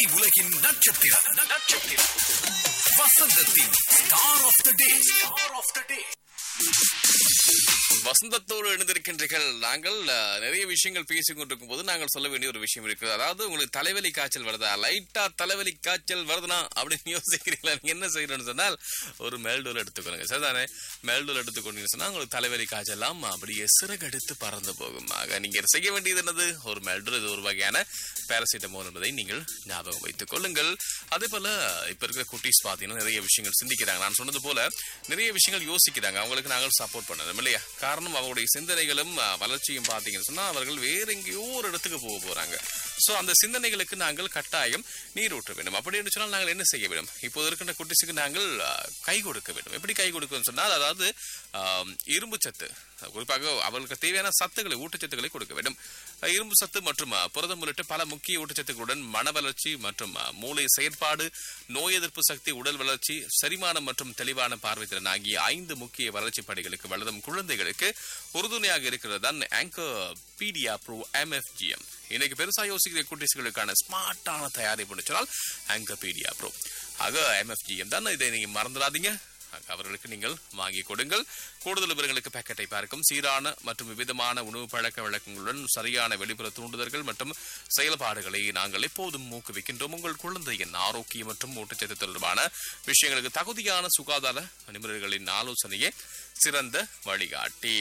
உலகின் நட்சத்திரம் நட்சத்திரம் வசந்தத்தின் star of the day star of the day வசந்தத்தோடு இணைந்திருக்கின்றீர்கள் நாங்கள் அஹ், நிறைய விஷயங்கள் பேசிக் கொண்டிருக்கும் போது நாங்கள் சொல்ல வேண்டிய ஒரு விஷயம் இருக்கு அதாவது உங்களுக்கு தலைவலி காய்ச்சல் வருதா லைட்டா தலைவலி காய்ச்சல் வருதுனா அப்படின்னு யோசிக்கிறீங்களா நீங்க என்ன செய்யணும்னு சொன்னால் ஒரு மெல்டோல் எடுத்துக்கணுங்க சரிதானே மெல்டோல் எடுத்துக்கொண்டீங்கன்னு சொன்னா உங்களுக்கு தலைவலி காய்ச்சலாம் அப்படியே சிறகடித்து பறந்து போகும் ஆக நீங்க செய்ய வேண்டியது என்னது ஒரு மெல்டோல் இது ஒரு வகையான பேராசிட்டமோல் என்பதை நீங்கள் ஞாபகம் வைத்துக் கொள்ளுங்கள் அதே போல இப்ப இருக்கிற குட்டீஸ் பாத்தீங்கன்னா நிறைய விஷயங்கள் சிந்திக்கிறாங்க நான் சொன்னது போல நிறைய விஷயங்கள் யோசிக்கிறாங்க அவங்களுக்கு நாங்கள் சப்போர்ட் பண்ணணும் இல்லையா காரணம் அவங்களுடைய சிந்தனைகளும் அஹ், வளர்ச்சியும் பாத்தீங்கன்னு சொன்னா அவர்கள் வேற எங்கேயோ ஒரு இடத்துக்கு போக போறாங்க சோ அந்த சிந்தனைகளுக்கு நாங்கள் கட்டாயம் நீரூற்ற வேண்டும் அப்படின்னு சொன்னால் நாங்கள் என்ன செய்ய வேண்டும் இப்போது இருக்கின்ற குட்டிஸுக்கு நாங்கள் அஹ், கை கொடுக்க வேண்டும் எப்படி கை கொடுக்கணும்னு சொன்னால் அதாவது ஆம், இரும்பு சத்து குறிப்பாக அவர்களுக்கு தேவையான சத்துக்களை ஊட்டச்சத்துக்களை கொடுக்க வேண்டும் அஹ், இரும்பு சத்து மற்றும் அஹ், புரதம் உள்ளிட்ட பல முக்கிய ஊட்டச்சத்துக்களுடன் மன வளர்ச்சி மற்றும் அஹ், மூளை செயற்பாடு நோய் எதிர்ப்பு சக்தி உடல் வளர்ச்சி செரிமானம் மற்றும் தெளிவான பார்வைத்திறன் ஆகிய ஐந்து முக்கிய வளர்ச்சி படிகளுக்கு வளரும் குழந்தைகளுக்கு உறுதுணையாக இருக்கிறது தான் ஆங்கர் பீடியா ப்ரோ எம்எஃப்ஜிஎம் இன்னைக்கு பெருசா யோசிக்கிற குட்டீஸ்களுக்கான ஸ்மார்ட்டான தயாரிப்புன்னு சொன்னால் ஆங்கபீடியா ப்ரோ ஆக எம்எஃப்ஜிஎம் தான் இதை நீங்க மறந்துடாதீங்க ஆக அவர்களுக்கு நீங்கள் வாங்கி கொடுங்கள் கூடுதல் விவரங்களுக்கு பேக்கெட்டை பார்க்கும் சீரான மற்றும் விவிதமான உணவு பழக்க வழக்கங்களுடன் சரியான வெளிப்புற தூண்டுதல்கள் மற்றும் செயல்பாடுகளை நாங்கள் எப்போதும் ஊக்குவிக்கின்றோம் உங்கள் குழந்தையின் ஆரோக்கியம் மற்றும் ஊட்டச்சத்து தொடர்பான விஷயங்களுக்கு தகுதியான சுகாதார நிபுணர்களின் ஆலோசனையே சிறந்த வழிகாட்டி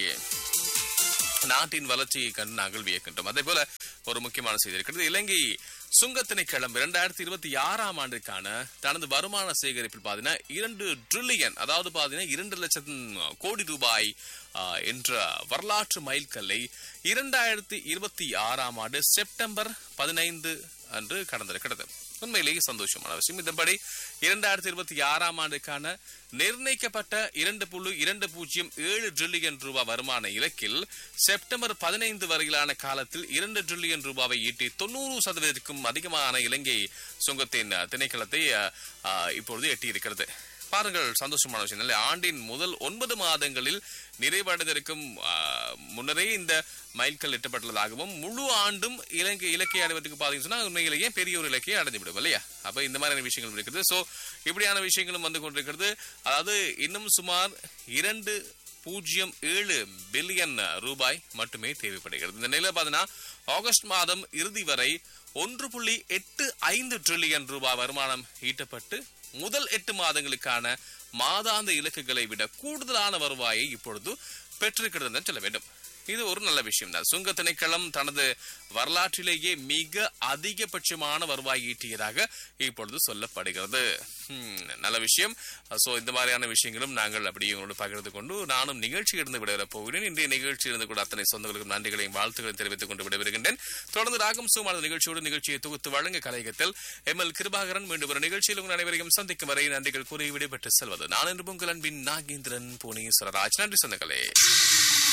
நாட்டின் வளர்ச்சியை கண்டு நாங்கள் வியக்கின்றோம் அதே போல ஒரு முக்கியமான செய்தி இருக்கிறது இலங்கை சுங்க திணைக்களம் இரண்டாயிரத்தி இருபத்தி ஆறாம் ஆண்டுக்கான தனது வருமான சேகரிப்பில் பாத்தீங்கன்னா இரண்டு ட்ரில்லியன் அதாவது பாத்தீங்கன்னா இரண்டு லட்சம் கோடி ரூபாய் ஆ, என்ற வரலாற்று மைல்கல்லை இரண்டாயிரத்தி இருபத்தி ஆறாம் ஆண்டு செப்டம்பர் பதினைந்து அன்று கடந்திருக்கிறது உண்மையிலேயே சந்தோஷமான விஷயம் இதன்படி இரண்டாயிரத்தி இருபத்தி ஆறாம் ஆண்டுக்கான நிர்ணயிக்கப்பட்ட இரண்டு புள்ளி இரண்டு பூஜ்ஜியம் ஏழு டிரில்லியன் ரூபாய் வருமான இலக்கில் செப்டம்பர் பதினைந்து வரையிலான காலத்தில் இரண்டு டிரில்லியன் ரூபாவை ஈட்டி தொண்ணூறு சதவீதத்திற்கும் அதிகமான இலங்கை சுங்கத்தின் அஹ், திணைக்களத்தை அஹ், அஹ், இப்பொழுது எட்டியிருக்கிறது பாருங்கள் சந்தோஷமான விஷயம் இல்லை ஆண்டின் முதல் ஒன்பது மாதங்களில் நிறைவடைந்திருக்கும் ஆஹ், முன்னரே இந்த மைல்கல் எட்டப்பட்டுள்ளதாகவும் முழு ஆண்டும் இலங்கை இலக்கிய அடைவதற்கு பாத்தீங்கன்னு சொன்னா உண்மையிலேயே பெரிய ஒரு இலக்கியை அடைந்து விடும் இல்லையா அப்ப இந்த மாதிரியான விஷயங்கள் இருக்குது சோ இப்படியான விஷயங்களும் வந்து கொண்டிருக்கிறது அதாவது இன்னும் சுமார் இரண்டு பூஜ்ஜியம் ஏழு பில்லியன் ரூபாய் மட்டுமே தேவைப்படுகிறது இந்த நிலையில பாத்தீங்கன்னா ஆகஸ்ட் மாதம் இறுதி வரை ஒன்று புள்ளி எட்டு ஐந்து ட்ரில்லியன் ரூபாய் வருமானம் ஈட்டப்பட்டு முதல் எட்டு மாதங்களுக்கான மாதாந்த இலக்குகளை விட கூடுதலான வருவாயை இப்பொழுது பெற்றிருக்கிறது என்று சொல்ல வேண்டும் இது ஒரு நல்ல விஷயம் தான் சுங்க திணைக்களம் தனது வரலாற்றிலேயே மிக அதிகபட்சமான வருவாய் ஈட்டியதாக இப்பொழுது சொல்லப்படுகிறது ஹம், நல்ல விஷயம் சோ இந்த மாதிரியான விஷயங்களும் நாங்கள் அப்படியே உங்களோடு பகிர்ந்து கொண்டு நானும் நிகழ்ச்சி இருந்து விடைபெறப் போகிறேன் இன்றைய நிகழ்ச்சி இருந்து கூட அத்தனை சொந்தங்களுக்கும் நன்றிகளையும் வாழ்த்துக்களையும் தெரிவித்துக் கொண்டு விடைபெறுகின்றேன் தொடர்ந்து ராகம் சுமான நிகழ்ச்சியோடு நிகழ்ச்சியை தொகுத்து வழங்க கலையகத்தில் எம் எல் கிருபாகரன் மீண்டும் ஒரு நிகழ்ச்சியில் உங்கள் அனைவரையும் சந்திக்கும் வரை நன்றிகள் கூறி விடைபெற்று செல்வது நான் என்று உங்கள் அன்பின் நாகேந்திரன் புவனேஸ்வரராஜ் நன்றி சொந்தங்களே